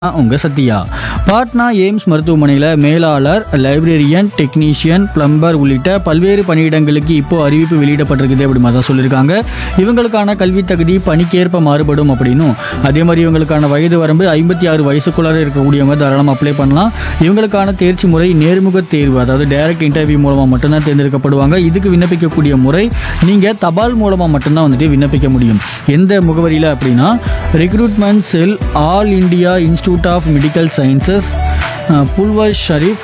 உங்க சத்யா பாட்னா எய்ம்ஸ் மருத்துவமனையில் மேலாளர் லைப்ரரியன் டெக்னீஷியன் பிளம்பர் உள்ளிட்ட பல்வேறு பணியிடங்களுக்கு இப்போ அறிவிப்பு வெளியிடப்பட்டிருக்குது அப்படி மாதிரி தான் சொல்லியிருக்காங்க இவங்களுக்கான கல்வி தகுதி பணிக்கேற்ப மாறுபடும் அப்படின்னும் அதே மாதிரி இவங்களுக்கான வயது வரம்பு ஐம்பத்தி ஆறு வயசுக்குள்ளார இருக்கக்கூடியவங்க தாராளமாக அப்ளை பண்ணலாம் இவங்களுக்கான தேர்ச்சி முறை நேர்முக தேர்வு அதாவது டைரக்ட் இன்டர்வியூ மூலமாக மட்டும்தான் தேர்ந்தெடுக்கப்படுவாங்க இதுக்கு விண்ணப்பிக்கக்கூடிய முறை நீங்கள் தபால் மூலமாக மட்டும்தான் வந்துட்டு விண்ணப்பிக்க முடியும் எந்த முகவரியில் அப்படின்னா recruitment cell All India Institute of Medical Sciences Phulwari Sharif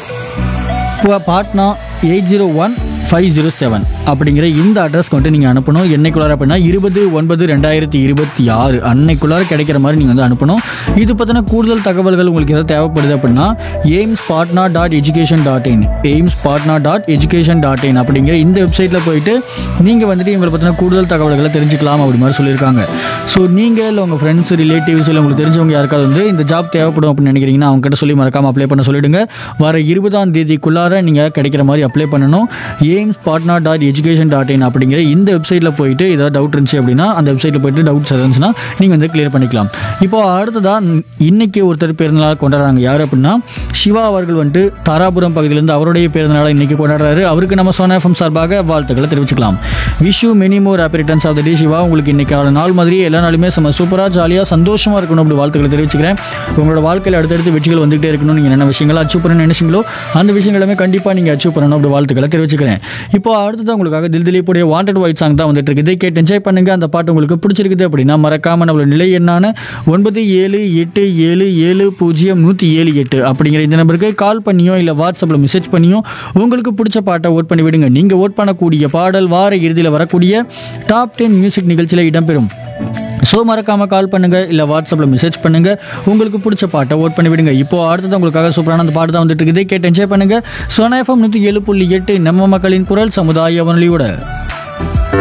பு- Patna eight zero one five zero seven அப்படிங்கிற இந்த அட்ரஸ் கொண்டு நீங்கள் அனுப்பணும் என்னைக்குள்ளார அப்படின்னா இருபது ஒன்பது ரெண்டாயிரத்தி இருபத்தி ஆறு அன்னைக்குள்ளார கிடைக்கிற மாதிரி நீங்கள் வந்து அனுப்பணும் இது பற்றின கூடுதல் தகவல்கள் உங்களுக்கு ஏதாவது தேவைப்படுது அப்படின்னா AIIMS Patna dot education dot in AIIMS Patna dot education dot in அப்படிங்கிற இந்த வெப்சைட்டில் போயிட்டு நீங்கள் வந்துட்டு இவங்களை பற்றின கூடுதல் தகவல்களை தெரிஞ்சுக்கலாம் அப்படி மாதிரி சொல்லியிருக்காங்க ஸோ நீங்கள் இல்லை உங்கள் ஃப்ரெண்ட்ஸ் ரிலேட்டிவ்ஸ் இல்லை உங்களுக்கு தெரிஞ்சவங்க யாருக்காவது வந்து இந்த ஜாப் தேவைப்படும் அப்படின்னு நினைக்கிறீங்கன்னா அவங்க கிட்ட சொல்லி மறக்காமல் அப்ளை பண்ண சொல்லிடுங்க வர இருபதாம் தேதிக்குள்ளார நீங்கள் கிடைக்கிற மாதிரி அப்ளை பண்ணணும் AIIMS Patna dot education dot in அப்படிங்கிற இந்த வெப்சைட்டில் போயிட்டு ஏதாவது டவுட் இருந்துச்சு அப்படின்னா அந்த வெப்சைட்டில் போயிட்டு டவுட்ஸ் இருந்துச்சுன்னா நீங்கள் வந்து கிளியர் பண்ணிக்கலாம் இப்போ அடுத்ததாக இன்னைக்கு ஒருத்தர் பிறந்தநாள் கொண்டாடுறாங்க யார் அப்படின்னா சிவா அவர்கள் வந்துட்டு தாராபுரம் பகுதியிலேருந்து அவருடைய பிறந்தநாளை இன்னைக்கு கொண்டாடுறாரு அவருக்கு நம்ம சோனா எஃப்எம் சார்பாக வாழ்த்துக்களை தெரிவிச்சுக்கலாம் wish you many more happy returns of the day Siva உங்களுக்கு இன்னைக்கு நாள் மாதிரி எல்லா நாளுமே செம்ம சூப்பராக ஜாலியாக சந்தோஷமாக இருக்கணும் அப்படி வாழ்த்துக்களை தெரிவிச்சுக்கிறேன் உங்களோட வாழ்க்கையில் அடுத்தடுத்து வெற்றிகள் வந்துகிட்டே இருக்கணும் நீங்கள் என்ன விஷயங்களை அச்சீவ் பண்ணணும்னு நினைச்சீங்களோ அந்த விஷயங்களுமே கண்டிப்பாக நீங்கள் அச்சீவ் பண்ணணும் அப்படி வாழ்த்துக்களை தெரிவிச்சுக்கிறேன் இப்போ அடுத்தது உங்களுக்காக தில் திலீப்புடைய வாண்டட் ஒயிட் சாங் தான் வந்துட்டு இருக்கு இதை கேட்டு என்ஜாய் பண்ணுங்க அந்த பாட்டு உங்களுக்கு பிடிச்சிருக்குது அப்படின்னா மறக்காம நம்மளோட நிலை என்னான ஒன்பது ஏழு எட்டு ஏழு ஏழு பூஜ்ஜியம் நூற்றி ஏழு எட்டு அப்படிங்கிற இந்த நம்பருக்கு கால் பண்ணியோ இல்லை வாட்ஸ்அப்பில் மெசேஜ் பண்ணியோ உங்களுக்கு பிடிச்ச பாட்டை ஓட் பண்ணி விடுங்க நீங்கள் ஓட் பண்ணக்கூடிய பாடல் வார இறுதியில் வரக்கூடிய டாப் டென் மியூசிக் நிகழ்ச்சியில் இடம்பெறும் ஸோ மறக்காம கால் பண்ணுங்க இல்லை வாட்ஸ்அப்பில் மெசேஜ் பண்ணுங்க உங்களுக்கு பிடிச்ச பாட்டை ஓட் பண்ணி விடுங்க இப்போ அடுத்தது உங்களுக்காக சூப்பரான அந்த பாட்டு தான் வந்துட்டு இருக்குது கேட்டு என்ஜாய் பண்ணுங்க சோனா எஃப்எம் நூற்றி ஏழு புள்ளி எட்டு நம்ம மக்களின் குரல் சமுதாய வானொலியோட